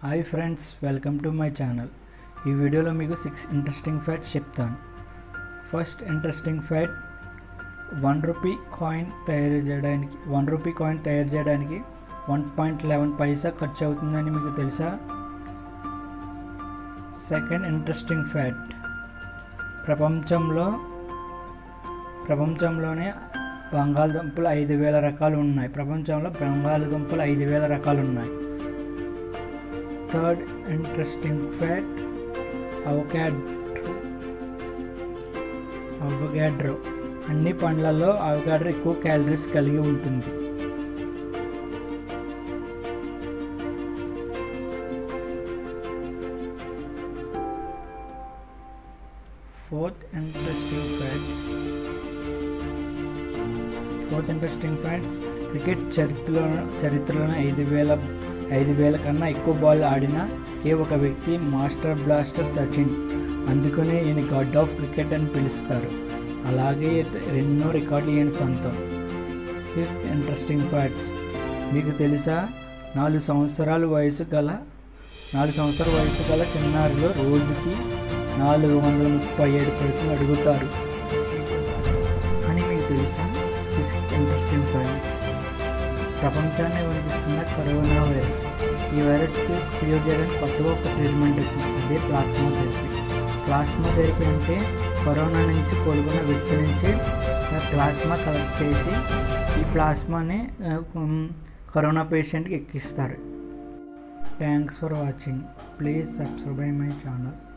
hi friends welcome to my channel ఈ వీడియోలో మీకు సిక్స్ ఇంట్రెస్టింగ్ ఫ్యాక్ట్స్ చెప్తాను first interesting fact one rupee coin తయారు చేయడానికి వన్ రూపీ కాయిన్ తయారు చేయడానికి వన్ పాయింట్ లెవెన్ పైసా ఖర్చు అవుతుందని మీకు తెలుసా సెకండ్ ఇంట్రెస్టింగ్ ఫ్యాక్ట్ ప్రపంచంలో ప్రపంచంలోనే బంగాళదుంపలు ఐదు వేల రకాలు ఉన్నాయి ప్రపంచంలో బంగాళదుంపలు ఐదు వేల రకాలు ఉన్నాయి third interesting fact avocado avocado అన్ని పండ్లలో అవగాడ్రో ఎక్కువ క్యాలరీస్ కలిగి ఉంటుంది fourth interesting facts fourth interesting facts cricket చరిత్రలో చరిత్రలోనే ఐదు వేల ఐదు వేల కన్నా ఎక్కువ బాల్ ఆడిన ఏ ఒక వ్యక్తి మాస్టర్ బ్లాస్టర్ సచిన్ అందుకనే ఈయన గాడ్ ఆఫ్ క్రికెట్ అని పిలుస్తారు అలాగే ఎన్నో రికార్డులు ఈయన సొంతం ఫిఫ్త్ ఇంట్రెస్టింగ్ ఫ్యాక్ట్స్ మీకు తెలుసా నాలుగు సంవత్సరాల వయసు గల నాలుగు సంవత్సరాల వయసు గల చిన్నారులు రోజుకి నాలుగు వందల ముప్పై ఏడు ప్రశ్నలు అడుగుతారు అని మీకు తెలుసా సిక్స్త్ ఇంట్రెస్టింగ్ ఫ్యాక్ట్స్ ప్రపంచాన్ని వణికిస్తున్న కరోనా వైరస్ ఈ వైరస్కి క్యూర్ చేయడానికి కొత్తగా ఒక ట్రీట్మెంట్ వచ్చింది అదే ప్లాస్మా థెరపీ ప్లాస్మా థెరపీ అంటే కరోనా నుంచి కోలుకున్న వ్యక్తి నుంచి ప్లాస్మా కలెక్ట్ చేసి ఈ ప్లాస్మాని కరోనా పేషెంట్కి ఎక్కిస్తారు thanks for watching please subscribe my channel